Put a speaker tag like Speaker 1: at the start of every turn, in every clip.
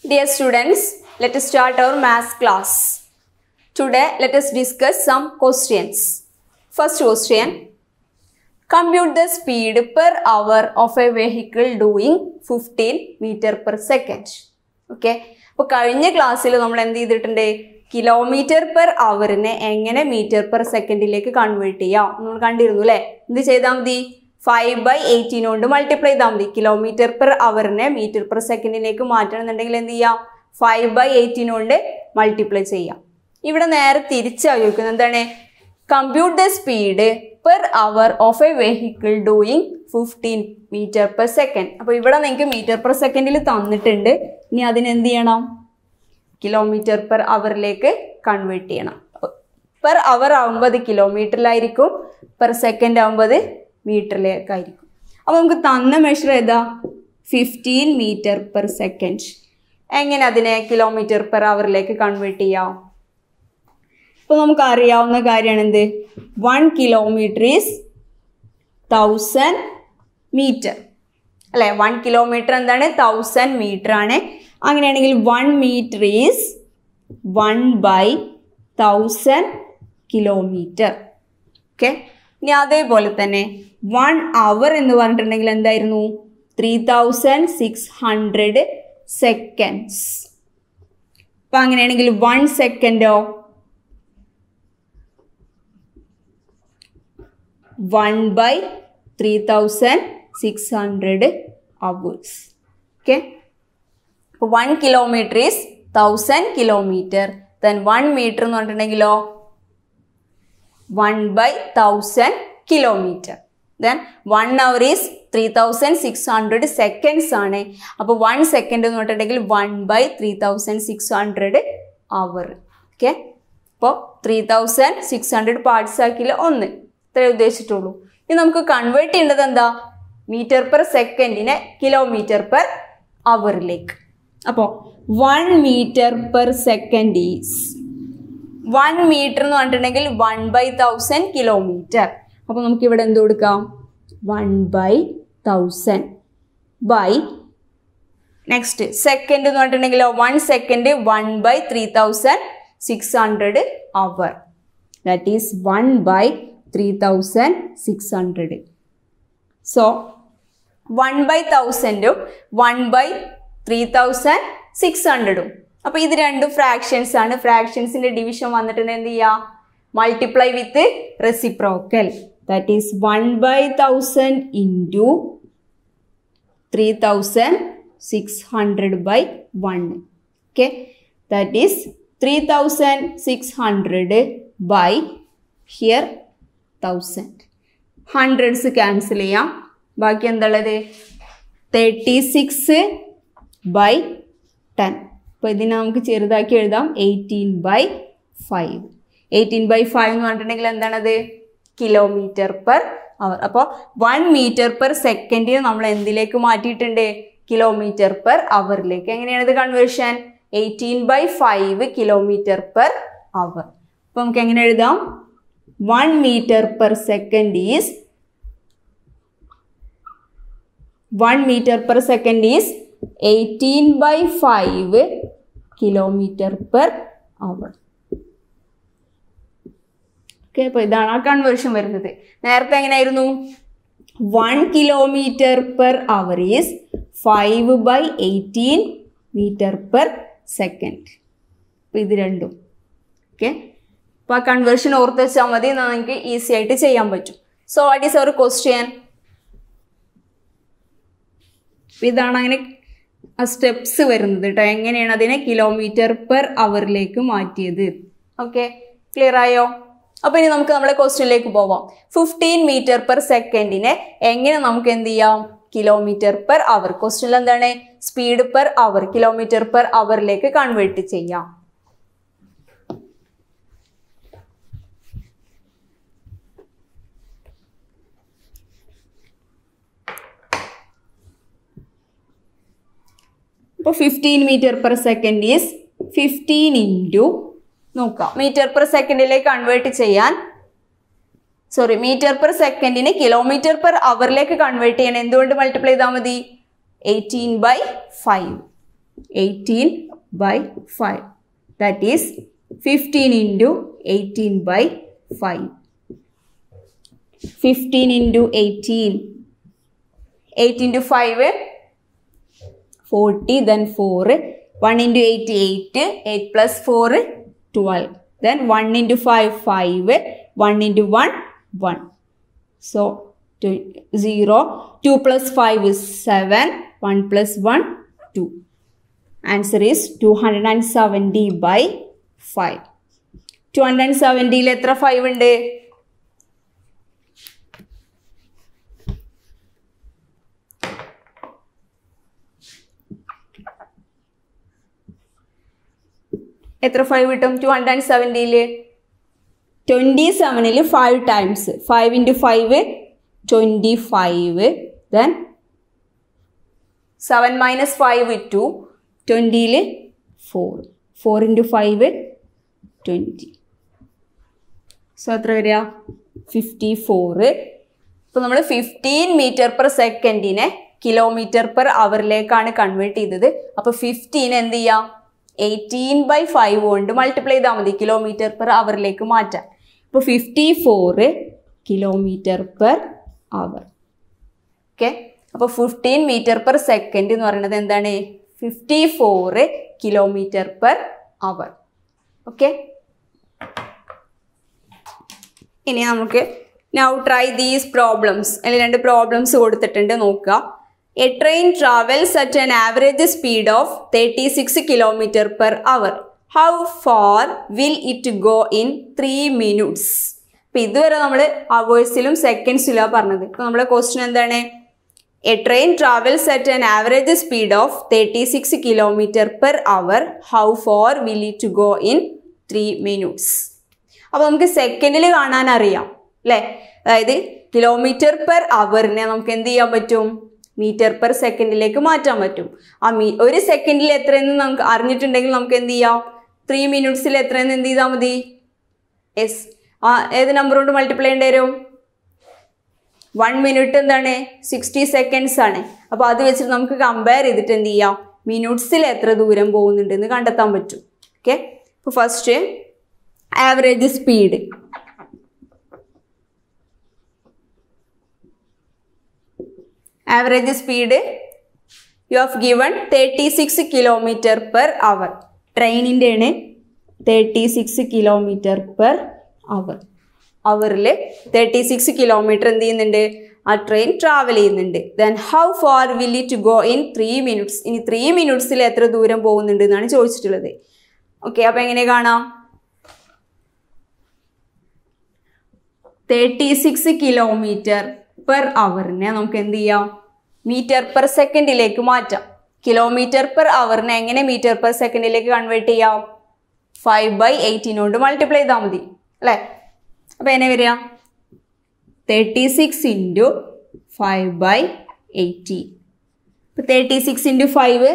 Speaker 1: Dear students, let us start our math class. Today, let us discuss some questions. First question Compute the speed per hour of a vehicle doing 15 meter per second. Okay അപ്പോൾ കഴിഞ്ഞ ക്ലാസ്സിൽ നമ്മൾ എന്ത് ചെയ്തിട്ടുണ്ട് kilometre per അവറിനെ എങ്ങനെ metre per സെക്കൻഡിലേക്ക് convert ചെയ്യാം നമ്മൾ കണ്ടിരുന്നു അല്ലേ എന്ത് ചെയ്താൽ മതി ഫൈവ് ബൈ എയ്റ്റീൻ കൊണ്ട് മൾട്ടിപ്ലൈ ചെയ്താൽ മതി കിലോമീറ്റർ പെർ അവറിനെ മീറ്റർ പെർ സെക്കൻഡിലേക്ക് മാറ്റണമെന്നുണ്ടെങ്കിൽ എന്ത് ചെയ്യാം ഫൈവ് ബൈ എയ്റ്റീൻ കൊണ്ട് മൾട്ടിപ്ലൈ ചെയ്യാം ഇവിടെ നേരെ തിരിച്ചാണ് ചോദിക്കുന്നത് എന്താണ് compute the speed per hour of a vehicle doing fifteen metre per second അപ്പോൾ ഇവിടെ നിങ്ങൾക്ക് മീറ്റർ പെർ സെക്കൻഡിൽ തന്നിട്ടുണ്ട് ഇനി അതിനെന്ത് ചെയ്യണം കിലോമീറ്റർ പെർ അവറിലേക്ക് കൺവേർട്ട് ചെയ്യണം പെർ അവർ ആകുമ്പോൾ അത് കിലോമീറ്ററിലായിരിക്കും പെർ സെക്കൻഡ് ആകുമ്പോൾ അത് മീറ്ററിലേക്കായിരിക്കും അപ്പോൾ നമുക്ക് തന്ന മെഷർ ഏതാ ഫിഫ്റ്റീൻ മീറ്റർ പെർ സെക്കൻഡ് എങ്ങനെ അതിനെ കിലോമീറ്റർ പെർ അവറിലേക്ക് കൺവേർട്ട് ചെയ്യാം ഇപ്പോൾ നമുക്ക് അറിയാവുന്ന കാര്യമാണ് എന്ത് one kilometre is thousand metre അല്ലേ വൺ കിലോമീറ്റർ എന്താണ് തൗസൻഡ് മീറ്റർ ആണ് അങ്ങനെയാണെങ്കിൽ one metre is one by thousand kilometre okay ഇനി അതേപോലെ തന്നെ വൺ അവർ എന്ന് പറഞ്ഞിട്ടുണ്ടെങ്കിൽ എന്തായിരുന്നു three thousand six hundred seconds അപ്പം അങ്ങനെയാണെങ്കിൽ വൺ സെക്കൻഡോ one by three thousand six hundred hours okay അപ്പോൾ one kilometre is thousand kilometre then one metre എന്ന് പറഞ്ഞിട്ടുണ്ടെങ്കിലോ one by thousand kilometre then one hour is three thousand six hundred seconds ആണ് അപ്പോൾ one second എന്ന് പറഞ്ഞിട്ടുണ്ടെങ്കിൽ one by three thousand six hundred hour okay അപ്പോൾ three thousand six hundred parts ആക്കിയിൽ ഒന്ന് ഇത്രേ ഉദ്ദേശിച്ചിട്ടുള്ളൂ ഇനി നമുക്ക് കൺവേർട്ട് ചെയ്യേണ്ടത് എന്താ മീറ്റർ പെർ സെക്കൻഡിനെ കിലോമീറ്റർ പെർ അവറിലേക്ക് അപ്പോൾ one metre per second is one metre എന്ന് പറഞ്ഞിട്ടുണ്ടെങ്കിൽ വൺ ബൈ തൗസൻഡ് കിലോമീറ്റർ അപ്പോൾ നമുക്ക് ഇവിടെ എന്ത് കൊടുക്കാം one by thousand by next second എന്ന് പറഞ്ഞിട്ടുണ്ടെങ്കിലോ one second one by three thousand six hundred hour that is one by three thousand six hundred so one by തൗസൻഡും one by three thousand six ഹൺഡ്രഡും അപ്പോൾ ഇത് രണ്ടും fractions ആണ് ഫ്രാക്ഷൻസിൻ്റെ division വന്നിട്ടുണ്ട് എന്ത് ചെയ്യുക multiply with reciprocal that is one by thousand into three thousand six hundred by one okay that is three thousand six hundred by here thousand hundreds cancel ചെയ്യാം ബാക്കി എന്താണുള്ളത് തേർട്ടി സിക്സ് ബൈ ടെൻ അപ്പോൾ ഇതിനെ നമുക്ക് ചെറുതാക്കി എഴുതാം eighteen by five eighteen by five എന്ന് പറഞ്ഞിട്ടുണ്ടെങ്കിൽ എന്താണത് കിലോമീറ്റർ പെർ അവർ അപ്പോൾ വൺ മീറ്റർ പെർ സെക്കൻഡിന് നമ്മൾ എന്തിലേക്ക് മാറ്റിയിട്ടുണ്ട് കിലോമീറ്റർ പെർ അവറിലേക്ക് എങ്ങനെയാണ് ഇത് conversion eighteen by five kilometre per hour അപ്പോൾ നമുക്ക് എങ്ങനെ എഴുതാം one metre per second is one metre per second is eighteen by five kilometre per hour okay അപ്പോൾ ഇതാണ് ആ കൺവേർഷൻ വരുന്നത് നേരത്തെ എങ്ങനെയായിരുന്നു one kilometre per hour is five by eighteen metre per second അപ്പോൾ ഇത് രണ്ടും ഓക്കെ അപ്പോൾ ആ കൺവേർഷൻ ഓർത്ത് വെച്ചാൽ മതി എന്നാൽ നിങ്ങൾക്ക് ഈസി ആയിട്ട് ചെയ്യാൻ പറ്റും so what is our question ഇതാണ് അങ്ങനെ ആ സ്റ്റെപ്സ് വരുന്നത് കേട്ടോ എങ്ങനെയാണ് അതിനെ കിലോമീറ്റർ പെർ അവറിലേക്ക് മാറ്റിയത് ഓക്കെ ക്ലിയർ ആയോ അപ്പോൾ ഇനി നമുക്ക് നമ്മുടെ ക്വസ്റ്റ്യനിലേക്ക് പോവാം ഫിഫ്റ്റീൻ മീറ്റർ പെർ സെക്കൻഡിനെ എങ്ങനെ നമുക്ക് എന്ത് ചെയ്യാം കിലോമീറ്റർ പെർ അവർ ക്വസ്റ്റ്യനിൽ എന്താണ് speed per hour kilometre per അവറിലേക്ക് കൺവേർട്ട് ചെയ്യാം ഇപ്പോൾ fifteen metre per second is fifteen into നോക്കാം മീറ്റർ പെർ സെക്കൻഡിലേക്ക് കൺവേർട്ട് ചെയ്യാൻ സോറി മീറ്റർ പെർ സെക്കൻഡിന് കിലോമീറ്റർ പെർ അവറിലേക്ക് കൺവേർട്ട് ചെയ്യാൻ എന്തുകൊണ്ട് മൾട്ടിപ്ലൈ ചെയ്താൽ മതി eighteen by five eighteen by five that is fifteen into eighteen by five fifteen into eighteen eight into five forty then four one into eight eight eight plus four twelve then one into five five one into one one so zero two plus five is seven one plus one two answer is two hundred and seventy by five two hundred and സെവൻറ്റിയിൽ എത്ര five ഉണ്ട് എത്ര five കിട്ടും two hundred and സെവൻറ്റിയിൽ twenty സെവനിൽ five times five into five twenty five then seven minus five two ട്വൻറ്റിയിൽ four four into five twenty so എത്ര വരിക ഫിഫ്റ്റി ഫോറ് ഇപ്പോൾ നമ്മൾ ഫിഫ്റ്റീൻ മീറ്റർ പെർ സെക്കൻഡിനെ കിലോമീറ്റർ പെർ അവറിലേക്കാണ് കൺവേർട്ട് ചെയ്തത് അപ്പോൾ ഫിഫ്റ്റീൻ എന്ത് ചെയ്യാം എയ്റ്റീൻ ബൈ ഫൈവ് കൊണ്ട് മൾട്ടിപ്ലൈ ചെയ്താൽ മതി കിലോമീറ്റർ പെർ അവറിലേക്ക് മാറ്റാം ഇപ്പോൾ fifty four kilometre per hour okay അപ്പോൾ ഫിഫ്റ്റീൻ മീറ്റർ പെർ സെക്കൻഡ് എന്ന് പറയുന്നത് എന്താണ് fifty four kilometre per hour okay ഇനി നമുക്ക് നൗ ട്രൈ ദീസ് പ്രോബ്ലംസ് അതിൽ രണ്ട് പ്രോബ്ലംസ് കൊടുത്തിട്ടുണ്ട് നോക്കുക a train travels at an average speed of thirty six kilometre per hour how far will it go in three minutes അപ്പം ഇതുവരെ നമ്മൾ അവേഴ്സിലും സെക്കൻഡ്സിലാണ് പറഞ്ഞത് ഇപ്പം നമ്മുടെ ക്വസ്റ്റ്യൻ എന്താണ് a train travels at an average speed of thirty six kilometre per hour how far will it go in three minutes അപ്പോൾ നമുക്ക് സെക്കൻഡിൽ കാണാൻ അറിയാം അല്ലേ അതായത് കിലോമീറ്റർ പെർ അവറിനെ നമുക്ക് എന്ത് ചെയ്യാൻ പറ്റും മീറ്റർ പെർ സെക്കൻഡിലേക്ക് മാറ്റാൻ പറ്റും ആ മീ ഒരു സെക്കൻഡിൽ എത്രയെന്ന് നമുക്ക് അറിഞ്ഞിട്ടുണ്ടെങ്കിൽ നമുക്ക് എന്ത് ചെയ്യാം ത്രീ മിനിറ്റ്സിൽ എത്രയെന്ന് എന്ത് ചെയ്താൽ മതി എസ് ആ ഏത് നമ്പർ കൊണ്ട് മൾട്ടിപ്ലൈ ചെയ്യേണ്ടി വരും വൺ മിനിറ്റ് എന്താണ് സിക്സ്റ്റി സെക്കൻഡ്സ് ആണ് അപ്പോൾ അത് വെച്ചിട്ട് നമുക്ക് കമ്പയർ ചെയ്തിട്ട് എന്ത് ചെയ്യാം മിനിറ്റ്സിൽ എത്ര ദൂരം പോകുന്നുണ്ടെന്ന് കണ്ടെത്താൻ പറ്റും ഓക്കെ ഇപ്പോൾ first average speed average speed you have given thirty six kilometre per hour ട്രെയിനിൻ്റെ ആണ് thirty six kilometre per hour അവറിൽ തേർട്ടി സിക്സ് കിലോമീറ്റർ എന്ത് ചെയ്യുന്നുണ്ട് ആ ട്രെയിൻ ട്രാവൽ ചെയ്യുന്നുണ്ട് then how far will it go in three minutes ഇനി three മിനിറ്റ്സിൽ എത്ര ദൂരം പോകുന്നുണ്ട് എന്നാണ് ചോദിച്ചിട്ടുള്ളത് ഓക്കെ അപ്പോൾ എങ്ങനെ കാണാം തേർട്ടി സിക്സ് കിലോമീറ്റർ പെർ അവറിനെ നമുക്ക് എന്ത് ചെയ്യാം മീറ്റർ പെർ സെക്കൻഡിലേക്ക് മാറ്റാം കിലോമീറ്റർ പെർ അവറിനെ എങ്ങനെ മീറ്റർ പെർ സെക്കൻഡിലേക്ക് കൺവേർട്ട് ചെയ്യാം ഫൈവ് ബൈ എയ്റ്റീൻ കൊണ്ട് മൾട്ടിപ്ലൈ ചെയ്താൽ മതി അല്ലേ അപ്പോൾ എങ്ങനെ വരിക thirty six into five by eighteen ഇപ്പോൾ thirty six into five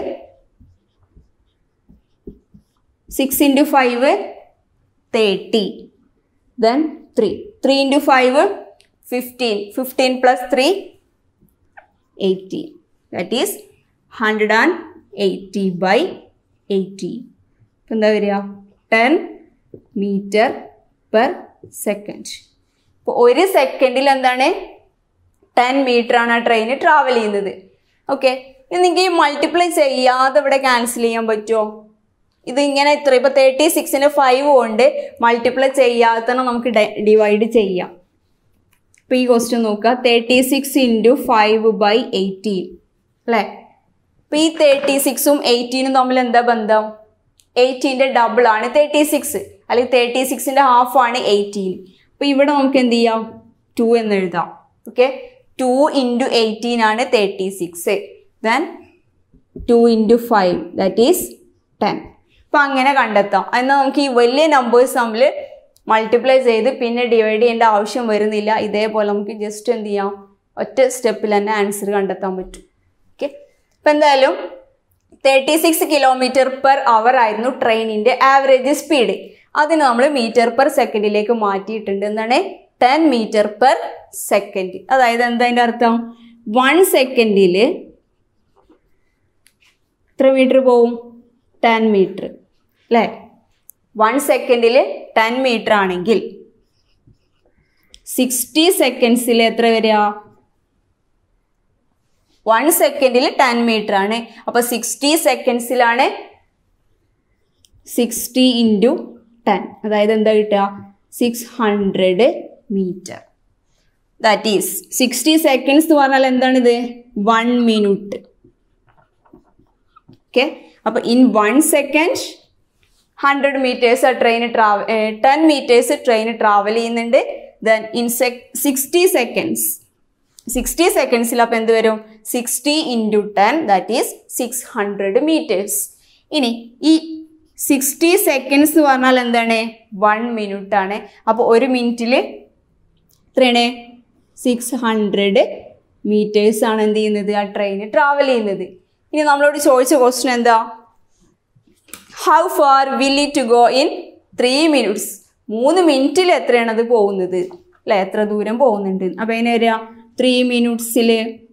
Speaker 1: six into five thirty then three three into five fifteen fifteen plus three eighteen that is hundred and eighty by eighteen ഇപ്പം എന്താ വരിക ten metre per second ഇപ്പോൾ ഒരു സെക്കൻഡിൽ എന്താണ് ten metre ആണ് ആ train travel ചെയ്യുന്നത് ഓക്കെ നിങ്ങൾക്ക് ഈ മൾട്ടിപ്ലൈ ചെയ്യാതെ ഇവിടെ ക്യാൻസൽ ചെയ്യാൻ പറ്റുമോ ഇത് ഇങ്ങനെ ഇത്ര ഇപ്പോൾ തേർട്ടി സിക്സിന് ഫൈവ് കൊണ്ട് മൾട്ടിപ്ലൈ ചെയ്യാതെ തന്നെ നമുക്ക് ഡിവൈഡ് ചെയ്യാം ഇപ്പോൾ ഈ ക്വസ്റ്റ്യൻ നോക്കുക thirty six into five by eighteen അല്ലേ ഇപ്പോൾ ഈ തേർട്ടി സിക്സും എയ്റ്റീനും തമ്മിൽ എന്താ ബന്ധം എയ്റ്റീൻ്റെ ഡബിൾ ആണ് തേർട്ടി സിക്സ് അല്ലെങ്കിൽ തേർട്ടി സിക്സിൻ്റെ ഹാഫ് ആണ് എയ്റ്റീൻ അപ്പോൾ ഇവിടെ നമുക്ക് എന്ത് ചെയ്യാം ടു എന്ന് എഴുതാം ഓക്കെ ടു ഇൻറ്റു എയ്റ്റീൻ ആണ് thirty six then two into five that is ten അപ്പോൾ അങ്ങനെ കണ്ടെത്താം എന്നാൽ നമുക്ക് ഈ വലിയ നമ്പേഴ്സ് തമ്മിൽ മൾട്ടിപ്ലൈ ചെയ്ത് പിന്നെ ഡിവൈഡ് ചെയ്യേണ്ട ആവശ്യം വരുന്നില്ല ഇതേപോലെ നമുക്ക് ജസ്റ്റ് എന്ത് ചെയ്യാം ഒറ്റ സ്റ്റെപ്പിൽ തന്നെ ആൻസർ കണ്ടെത്താൻ പറ്റും ഓക്കെ അപ്പം എന്തായാലും thirty six kilometre per hour ആയിരുന്നു ട്രെയിനിൻ്റെ ആവറേജ് സ്പീഡ് അതിന് നമ്മൾ മീറ്റർ പെർ സെക്കൻഡിലേക്ക് മാറ്റിയിട്ടുണ്ട് എന്താണ് ടെൻ മീറ്റർ പെർ സെക്കൻഡ് അതായത് എന്താ അതിൻ്റെ അർത്ഥം വൺ സെക്കൻഡിൽ എത്ര മീറ്റർ പോവും ടെൻ മീറ്റർ അല്ലേ വൺ സെക്കൻഡിൽ ടെൻ മീറ്റർ ആണെങ്കിൽ സിക്സ്റ്റി സെക്കൻഡ്സിൽ എത്ര വരിക വൺ സെക്കൻഡിൽ ടെൻ മീറ്റർ ആണ് അപ്പോൾ സിക്സ്റ്റി സെക്കൻഡ്സിലാണ് സിക്സ്റ്റി ഇൻറ്റു ടെൻ അതായത് എന്താ കിട്ടുക six hundred metre that is sixty seconds എന്ന് പറഞ്ഞാൽ എന്താണിത് വൺ മിനിറ്റ് ഓക്കെ അപ്പോൾ in one second hundred metres ആ train travel ten metres train travel ചെയ്യുന്നുണ്ട് then in sec sixty seconds sixty സെക്കൻഡ്സിൽ അപ്പോൾ എന്ത് വരും sixty into ten that is six hundred metres ഇനി ഈ സിക്സ്റ്റി സെക്കൻഡ്സ് എന്ന് പറഞ്ഞാൽ എന്താണ് വൺ മിനിറ്റ് ആണ് അപ്പോൾ ഒരു മിനിറ്റിൽ എത്രയാണ് സിക്സ് ഹൺഡ്രഡ് മീറ്റേഴ്സ് ആണ് എന്ത് ചെയ്യുന്നത് ആ ട്രെയിൻ ട്രാവൽ ചെയ്യുന്നത് ഇനി നമ്മളോട് ചോദിച്ച ക്വസ്റ്റ്യൻ എന്താ how far will it go in three minutes മൂന്ന് മിനിറ്റിൽ എത്രയാണ് അത് പോകുന്നത് അല്ലെ എത്ര ദൂരം പോകുന്നുണ്ട് അപ്പം അതിന് വരിക ത്രീ മിനിറ്റ്സിൽ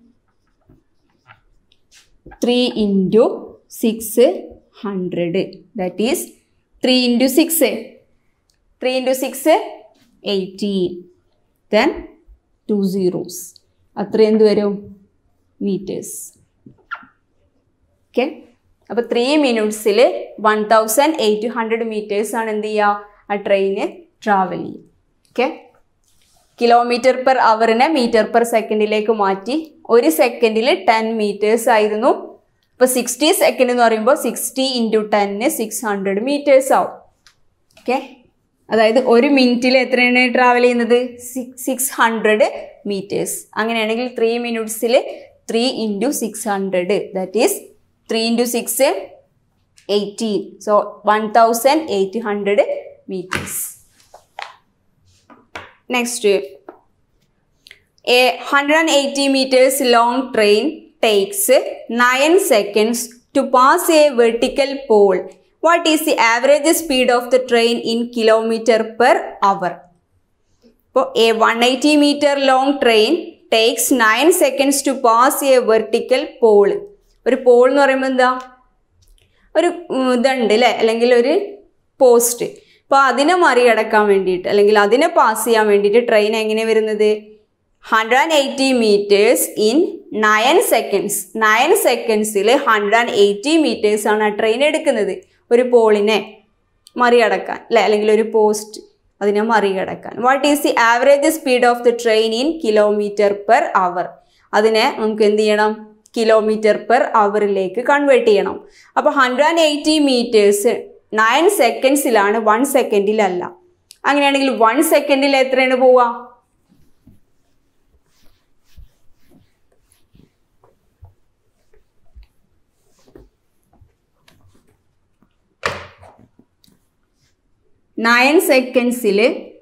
Speaker 1: three into six hundred that is three into six three into six eighteen then two zeros അത്ര എന്ത് വരും മീറ്റേഴ്സ് ഓക്കെ അപ്പോൾ ത്രീ മിനിറ്റ്സിൽ one thousand eight hundred metres ആണ് എന്ത് ചെയ്യുക ആ ട്രെയിന് ട്രാവൽ ചെയ്യും ഓക്കെ കിലോമീറ്റർ പെർ അവറിനെ മീറ്റർ പെർ സെക്കൻഡിലേക്ക് മാറ്റി ഒരു സെക്കൻഡിൽ ടെൻ മീറ്റേഴ്സ് ആയിരുന്നു ഇപ്പോൾ സിക്സ്റ്റി സെക്കൻഡ് എന്ന് പറയുമ്പോൾ സിക്സ്റ്റി ഇൻറ്റു ടെന്ന് സിക്സ് ഹൺഡ്രഡ് മീറ്റേഴ്സ് ആവും ഓക്കെ അതായത് ഒരു മിനിറ്റിൽ എത്രയാണ് ട്രാവൽ ചെയ്യുന്നത് സിക്സ് ഹൺഡ്രഡ് മീറ്റേഴ്സ് അങ്ങനെയാണെങ്കിൽ ത്രീ മിനിറ്റ്സിൽ three into six hundred that is three into six eighteen so one thousand eight hundred metres next a hundred and eighty metres long train takes nine seconds to pass a vertical pole what is the average speed of the train in kilometre per hour ഇപ്പോൾ A one eighty metre long train takes nine seconds to pass a vertical pole ഒരു pole എന്ന് പറയുമ്പോൾ എന്താ ഒരു ഉം, ഇതുണ്ട് അല്ലേ അല്ലെങ്കിൽ ഒരു പോസ്റ്റ് അപ്പോൾ അതിനെ മറികടക്കാൻ വേണ്ടിയിട്ട് അല്ലെങ്കിൽ അതിനെ പാസ് ചെയ്യാൻ വേണ്ടിയിട്ട് ട്രെയിൻ എങ്ങനെ വരുന്നത് hundred and eighty metres in nine seconds nine സെക്കൻഡ്സിൽ ഹൺഡ്രഡ് ആൻഡ് എയ്റ്റി മീറ്റേഴ്സ് ആണ് ആ ട്രെയിൻ എടുക്കുന്നത് ഒരു പോളിനെ മറികടക്കാൻ അല്ലെ അല്ലെങ്കിൽ ഒരു പോസ്റ്റ് അതിനെ മറികടക്കാൻ what is the average speed of the train in kilometre per hour അതിനെ നമുക്ക് എന്ത് ചെയ്യണം കിലോമീറ്റർ പെർ അവറിലേക്ക് കൺവേർട്ട് ചെയ്യണം അപ്പോൾ hundred and eighty metres nine സെക്കൻഡ്സിലാണ് വൺ സെക്കൻഡിലല്ല അങ്ങനെയാണെങ്കിൽ വൺ സെക്കൻഡിൽ എത്രയാണ് പോവുക നയൻ സെക്കൻഡ്സിൽ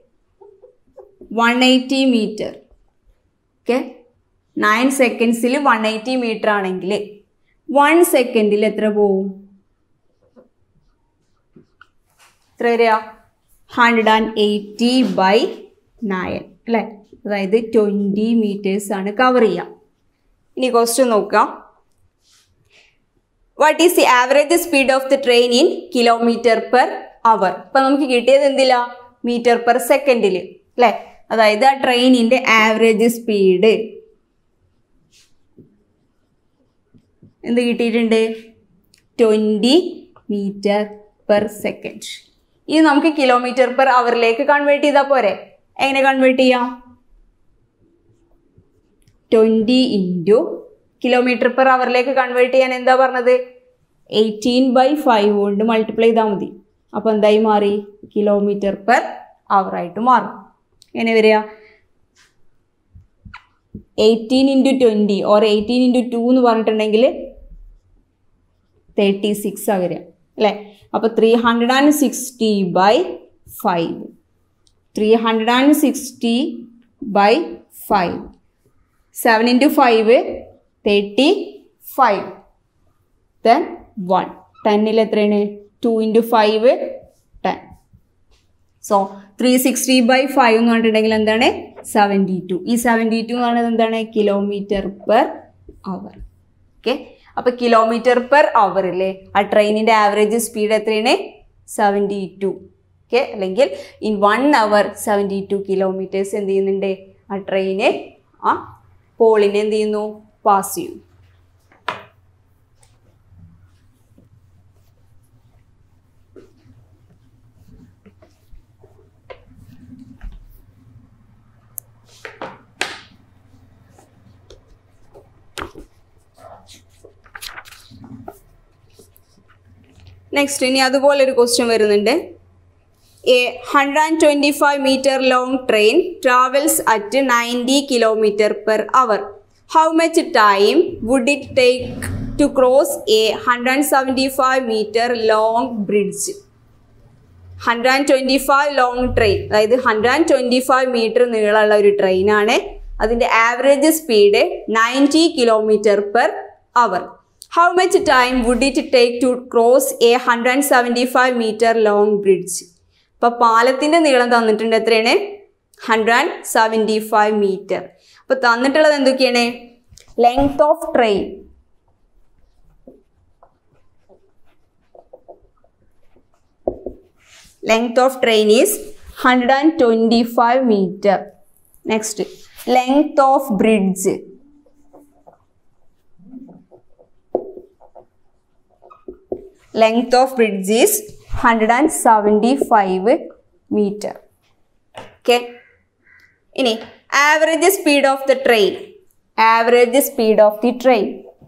Speaker 1: one eighty metre okay nine സെക്കൻഡ്സിൽ വൺ എയ്റ്റി മീറ്റർ ആണെങ്കിൽ വൺ സെക്കൻഡിൽ എത്ര പോവും എത്ര വരിക hundred and eighty by nine അല്ലേ അതായത് ട്വൻറ്റി മീറ്റേഴ്സ് ആണ് കവർ ചെയ്യുക ഇനി ക്വസ്റ്റ്യൻ നോക്കാം what is the average speed of the train in kilometre per hour ഇപ്പം നമുക്ക് കിട്ടിയത് എന്തില്ല മീറ്റർ പെർ സെക്കൻഡിൽ അല്ലേ അതായത് ആ ട്രെയിനിൻ്റെ ആവറേജ് സ്പീഡ് എന്ത് കിട്ടിയിട്ടുണ്ട് ട്വൻറ്റി മീറ്റർ പെർ സെക്കൻഡ് ഇത് നമുക്ക് കിലോമീറ്റർ പെർ അവറിലേക്ക് കൺവേർട്ട് ചെയ്താൽ പോരെ എങ്ങനെ കൺവേർട്ട് ചെയ്യാം ട്വൻറ്റി ഇൻറ്റു കിലോമീറ്റർ പെർ അവറിലേക്ക് കൺവേർട്ട് ചെയ്യാൻ എന്താ പറഞ്ഞത് എയ്റ്റീൻ ബൈ ഫൈവ് കൊണ്ട് മൾട്ടിപ്ലൈ ചെയ്താൽ മതി അപ്പോൾ എന്തായി മാറി കിലോമീറ്റർ പെർ ആയിട്ട് മാറും എങ്ങനെ വരിക eighteen into twenty or eighteen into two എന്ന് പറഞ്ഞിട്ടുണ്ടെങ്കിൽ തേർട്ടി സിക്സ് ആ വരിക അല്ലേ അപ്പോൾ three hundred and sixty by five three hundred and sixty by five seven into five thirty five then one ടെന്നിൽ എത്രയാണ് two into five ten so three sixty by five എന്ന് പറഞ്ഞിട്ടുണ്ടെങ്കിൽ എന്താണ് സെവൻറ്റി ടു ഈ സെവൻറ്റി ടു എന്ന് പറയുന്നത് എന്താണ് kilometre per hour okay അപ്പോൾ കിലോമീറ്റർ പെർ അവർ അല്ലേ ആ ട്രെയിനിൻ്റെ ആവറേജ് സ്പീഡ് എത്രയാണ് സെവൻറ്റി ടു ഓക്കെ അല്ലെങ്കിൽ in one hour seventy two kilometres എന്ത് ചെയ്യുന്നുണ്ട് ആ ട്രെയിന് ആ പോളിനെ എന്ത് ചെയ്യുന്നു പാസ് ചെയ്യും നെക്സ്റ്റ് ഇനി അതുപോലെ ഒരു ക്വസ്റ്റ്യൻ വരുന്നുണ്ട് a hundred and twenty five metre long train travels at ninety kilometre per hour how much time would it take to cross a hundred and seventy five metre long bridge hundred and twenty five long train അതായത് hundred and twenty five metre നീളമുള്ള ഒരു ട്രെയിനാണ് അതിൻ്റെ average speed ninety kilometre per hour how much time would it take to cross a hundred and seventy five metre long bridge അപ്പോൾ പാലത്തിൻ്റെ നീളം തന്നിട്ടുണ്ട് എത്രയാണ് hundred and seventy five metre അപ്പോൾ തന്നിട്ടുള്ളത് എന്തൊക്കെയാണ് length of train length of train is 125 meter next length of bridge length of bridge is 175 meter okay ഇനി average speed of the train average speed of the train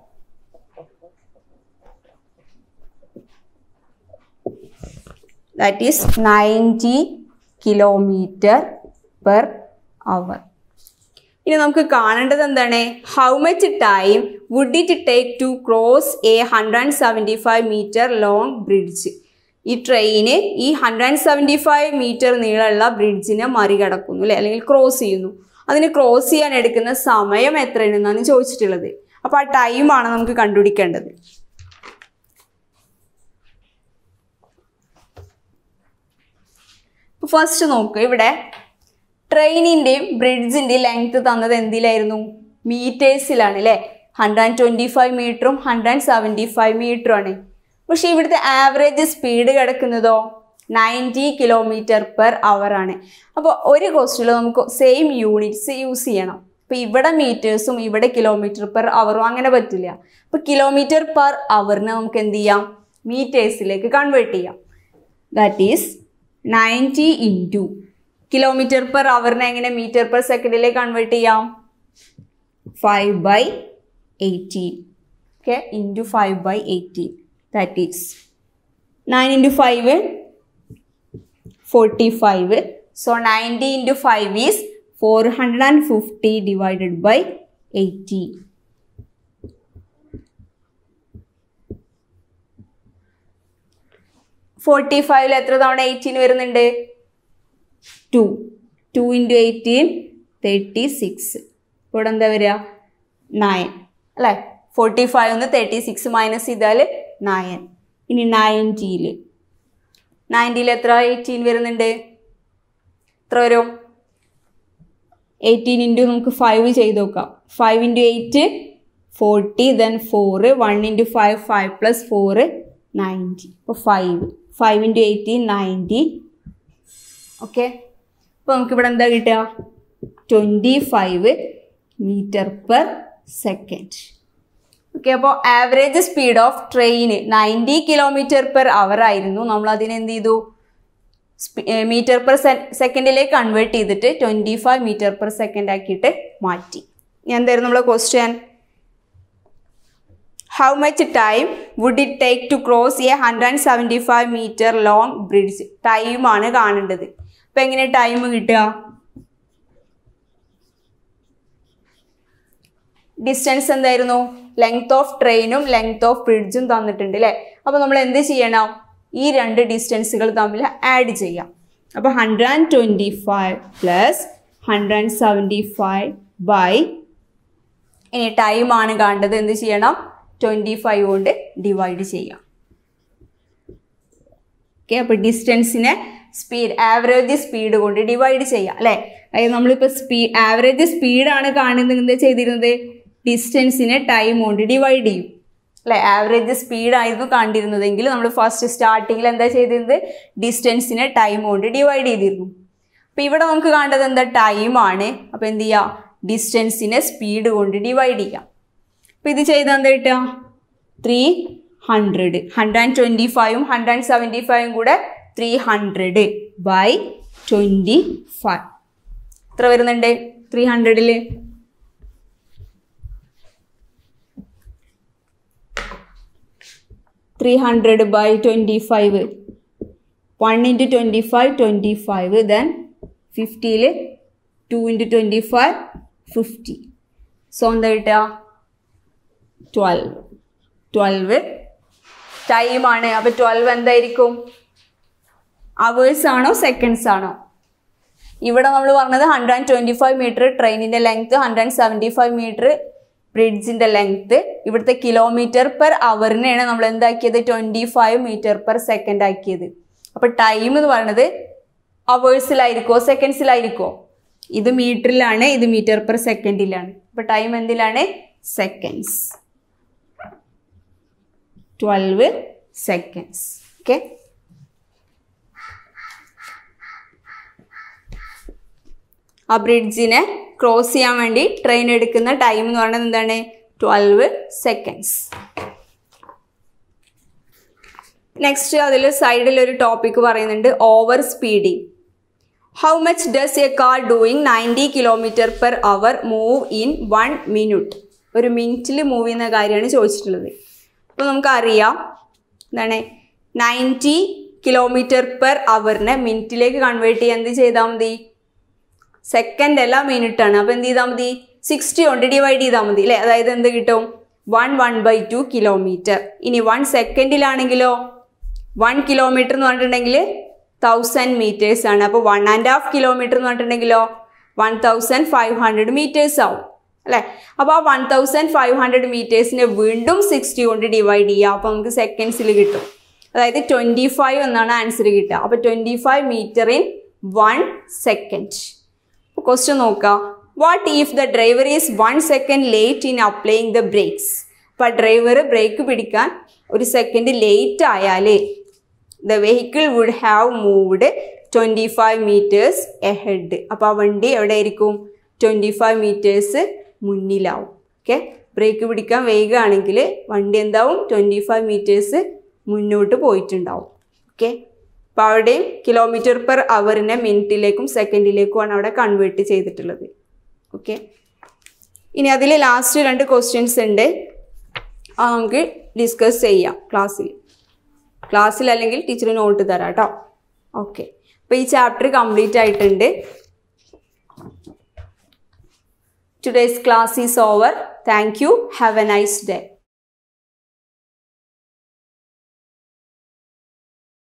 Speaker 1: that is 90 kilometre per hour ഇനി നമുക്ക് കാണേണ്ടത് എന്താണ് how much time would it take to cross a hundred and seventy five metre long bridge ഈ train ഈ hundred and seventy five metre നീളമുള്ള ബ്രിഡ്ജിനെ മറികടക്കുന്നു അല്ലേ അല്ലെങ്കിൽ ക്രോസ് ചെയ്യുന്നു അതിന് ക്രോസ് ചെയ്യാൻ എടുക്കുന്ന സമയം എത്രയാണെന്നാണ് ചോദിച്ചിട്ടുള്ളത് അപ്പോൾ ആ ടൈമാണ് നമുക്ക് കണ്ടുപിടിക്കേണ്ടത് ഫസ്റ്റ് നോക്ക് ഇവിടെ ട്രെയിനിൻ്റെയും ബ്രിഡ്ജിൻ്റെയും ലെങ്ത് തന്നത് എന്തിലായിരുന്നു മീറ്റേഴ്സിലാണ് അല്ലേ ഹൺഡ്രഡ് ആൻഡ് ട്വൻറ്റി ഫൈവ് മീറ്ററും ഹൺഡ്രഡ് ആൻഡ് സെവൻറ്റി ഫൈവ് മീറ്ററും ആണ് പക്ഷേ ഇവിടുത്തെ ആവറേജ് സ്പീഡ് കിടക്കുന്നതോ നയൻറ്റി കിലോമീറ്റർ പെർ അവർ ആണ് അപ്പോൾ ഒരു ക്വസ്റ്റിൽ നമുക്ക് സെയിം യൂണിറ്റ്സ് യൂസ് ചെയ്യണം അപ്പോൾ ഇവിടെ മീറ്റേഴ്സും ഇവിടെ കിലോമീറ്റർ പെർ അവറും അങ്ങനെ പറ്റില്ല അപ്പോൾ കിലോമീറ്റർ പെർ അവറിനെ നമുക്ക് എന്ത് ചെയ്യാം മീറ്റേഴ്സിലേക്ക് കൺവേർട്ട് ചെയ്യാം that is ninety into kilometre per അവറിനെ എങ്ങനെ മീറ്റർ പെർ സെക്കൻഡിലേക്ക് കൺവേർട്ട് ചെയ്യാം five by eighteen okay into five by eighteen that is nine into five forty five so ninety into five is four hundred and fifty divided by eighty forty ഫൈവിൽ എത്ര തവണ eighteen വരുന്നുണ്ട് two two into eighteen thirty six ഇവിടെ എന്താ വരിക nine അല്ലേ forty five ഒന്ന് thirty six minus ചെയ്താൽ നയൻ ഇനി നയൻറ്റിയിൽ നയൻറ്റിയിൽ എത്ര എയ്റ്റീൻ വരുന്നുണ്ട് എത്ര വരും എയ്റ്റീൻ ഇൻറ്റു നമുക്ക് ഫൈവ് ചെയ്ത് നോക്കാം five into eight forty then four one into five five plus four ninety അപ്പോൾ five five into eighteen ninety okay അപ്പോൾ നമുക്കിവിടെ എന്താ കിട്ടുക twenty five metre per second okay അപ്പോൾ average speed of train ninety kilometre per hour ആയിരുന്നു നമ്മൾ അതിനെ എന്ത് ചെയ്തു മീറ്റർ പെർ സെക്കൻഡിലേക്ക് കൺവേർട്ട് ചെയ്തിട്ട് twenty five metre per second ആക്കിയിട്ട് മാറ്റി ഞാൻ എന്തായിരുന്നു നമ്മളെ question how much time would it take to cross a hundred and seventy five metre long bridge ടൈമാണ് കാണേണ്ടത് അപ്പം എങ്ങനെ ടൈം കിട്ടുക ഡിസ്റ്റൻസ് എന്തായിരുന്നു ലെങ്ത് ഓഫ് ട്രെയിനും ലെങ്ത് ഓഫ് ബ്രിഡ്ജും തന്നിട്ടുണ്ട് അല്ലേ അപ്പോൾ നമ്മൾ എന്ത് ചെയ്യണം ഈ രണ്ട് ഡിസ്റ്റൻസുകൾ തമ്മിൽ ആഡ് ചെയ്യാം അപ്പോൾ hundred and twenty five plus hundred and seventy five by ഇനി ടൈമാണ് കാണേണ്ടത് എന്ത് ചെയ്യണം ട്വൻറ്റി ഫൈവ് കൊണ്ട് ഡിവൈഡ് ചെയ്യാം ഓക്കെ അപ്പോൾ ഡിസ്റ്റൻസിനെ സ്പീഡ് ആവറേജ് സ്പീഡ് കൊണ്ട് ഡിവൈഡ് ചെയ്യാം അല്ലേ അതായത് നമ്മളിപ്പോൾ സ്പീ ആവറേജ് സ്പീഡാണ് കാണുന്നത് എന്താ ചെയ്തിരുന്നത് ഡിസ്റ്റൻസിനെ ടൈം കൊണ്ട് ഡിവൈഡ് ചെയ്യും അല്ലെ ആവറേജ് സ്പീഡ് ആയിരുന്നു കണ്ടിരുന്നതെങ്കിൽ നമ്മൾ ഫസ്റ്റ് സ്റ്റാർട്ടിങ്ങിൽ എന്താ ചെയ്തിരുന്നത് ഡിസ്റ്റൻസിനെ ടൈം കൊണ്ട് ഡിവൈഡ് ചെയ്തിരുന്നു അപ്പം ഇവിടെ നമുക്ക് കാണേണ്ടത് എന്താ ടൈമാണ് അപ്പം എന്ത് ചെയ്യുക ഡിസ്റ്റൻസിനെ സ്പീഡ് കൊണ്ട് ഡിവൈഡ് ചെയ്യാം അപ്പം ഇത് ചെയ്താൽ എന്താ കിട്ടുക three hundred hundred and twenty ഫൈവും ഹൺഡ്രഡ് ആൻഡ് സെവൻറ്റി ഫൈവും കൂടെ three hundred by twenty five എത്ര വരുന്നുണ്ട് ത്രീ ഹൺഡ്രഡിൽ three hundred by twenty five one into twenty five twenty five then ഫിഫ്റ്റിയിൽ two into twenty five fifty so എന്താ കിട്ടുക twelve twelve ടൈമാണ് അപ്പോൾ ട്വൽവ് എന്തായിരിക്കും അവേഴ്സ് ആണോ സെക്കൻഡ്സ് ആണോ ഇവിടെ നമ്മൾ പറഞ്ഞത് hundred and twenty five metre ട്രെയിനിൻ്റെ length hundred and seventy five metre ബ്രിഡ്ജിൻ്റെ ലെങ്ത്ത് ഇവിടുത്തെ കിലോമീറ്റർ പെർ അവറിനെയാണ് നമ്മൾ എന്താക്കിയത് twenty five metre per second ആക്കിയത് അപ്പോൾ ടൈം എന്ന് പറയുന്നത് അവേഴ്സിലായിരിക്കോ സെക്കൻഡ്സിലായിരിക്കോ ഇത് മീറ്ററിലാണ് ഇത് മീറ്റർ പെർ സെക്കൻഡിലാണ് അപ്പോൾ ടൈം എന്തിലാണ് സെക്കൻഡ്സ് ട്വൽവ് സെക്കൻഡ്സ് ഓക്കെ ആ ബ്രിഡ്ജിനെ ക്രോസ് ചെയ്യാൻ വേണ്ടി ട്രെയിൻ എടുക്കുന്ന ടൈം എന്ന് പറയുന്നത് എന്താണ് ട്വൽവ് സെക്കൻഡ്സ് നെക്സ്റ്റ് അതിൽ സൈഡിൽ ഒരു ടോപ്പിക് പറയുന്നുണ്ട് over speeding how much does a car doing ninety kilometre per hour move in one minute ഒരു മിനിറ്റിൽ മൂവ് ചെയ്യുന്ന കാര്യമാണ് ചോദിച്ചിട്ടുള്ളത് അപ്പോൾ നമുക്കറിയാം എന്താണ് നയൻറ്റി കിലോമീറ്റർ പെർ അവറിനെ മിനിറ്റിലേക്ക് കൺവേർട്ട് ചെയ്യാൻ എന്ത് ചെയ്താൽ മതി സെക്കൻഡ് അല്ല മിനിറ്റ് ആണ് അപ്പോൾ എന്ത് ചെയ്താൽ മതി സിക്സ്റ്റി കൊണ്ട് ഡിവൈഡ് ചെയ്താൽ മതി അല്ലേ അതായത് എന്ത് കിട്ടും one one by two kilometre ഇനി വൺ സെക്കൻഡിലാണെങ്കിലോ വൺ കിലോമീറ്റർ എന്ന് പറഞ്ഞിട്ടുണ്ടെങ്കിൽ തൗസൻഡ് മീറ്റേഴ്സ് ആണ് അപ്പോൾ വൺ ആൻഡ് ഹാഫ് കിലോമീറ്റർ എന്ന് പറഞ്ഞിട്ടുണ്ടെങ്കിലോ one thousand five hundred metres ആവും അല്ലേ അപ്പോൾ ആ വൺ തൗസൻഡ് ഫൈവ് ഹൺഡ്രഡ് മീറ്റേഴ്സിനെ വീണ്ടും സിക്സ്റ്റി കൊണ്ട് ഡിവൈഡ് ചെയ്യുക അപ്പോൾ നമുക്ക് സെക്കൻഡ്സിൽ കിട്ടും അതായത് ട്വൻറ്റി ഫൈവ് എന്നാണ് ആൻസർ കിട്ടുക അപ്പോൾ twenty five metre in one second question നോക്കുക what if the driver is one second late in applying the brakes അപ്പോൾ ഡ്രൈവർ ബ്രേക്ക് പിടിക്കാൻ ഒരു സെക്കൻഡ് ലേറ്റ് ആയാൽ the vehicle would have moved twenty five metres ahead അപ്പോൾ ആ വണ്ടി എവിടെ ആയിരിക്കും ട്വൻറ്റി ഫൈവ് മീറ്റേഴ്സ് മുന്നിലാവും ഓക്കെ ബ്രേക്ക് പിടിക്കാൻ വൈകുകയാണെങ്കിൽ വണ്ടി എന്താവും ട്വൻറ്റി ഫൈവ് മീറ്റേഴ്സ് മുന്നോട്ട് പോയിട്ടുണ്ടാവും ഓക്കെ അപ്പോൾ അവിടെയും കിലോമീറ്റർ പെർ അവറിനെ മിനിറ്റിലേക്കും സെക്കൻഡിലേക്കുമാണ് അവിടെ കൺവേർട്ട് ചെയ്തിട്ടുള്ളത് ഓക്കെ ഇനി അതിൽ ലാസ്റ്റ് രണ്ട് ക്വസ്റ്റ്യൻസ് ഉണ്ട് അത് നമുക്ക് ഡിസ്കസ് ചെയ്യാം ക്ലാസ്സിൽ ക്ലാസ്സിൽ അല്ലെങ്കിൽ ടീച്ചർ നോട്ട് തരാം കേട്ടോ ഓക്കെ അപ്പോൾ ഈ ചാപ്റ്റർ കംപ്ലീറ്റ് ആയിട്ടുണ്ട് today's class is over thank you have a nice day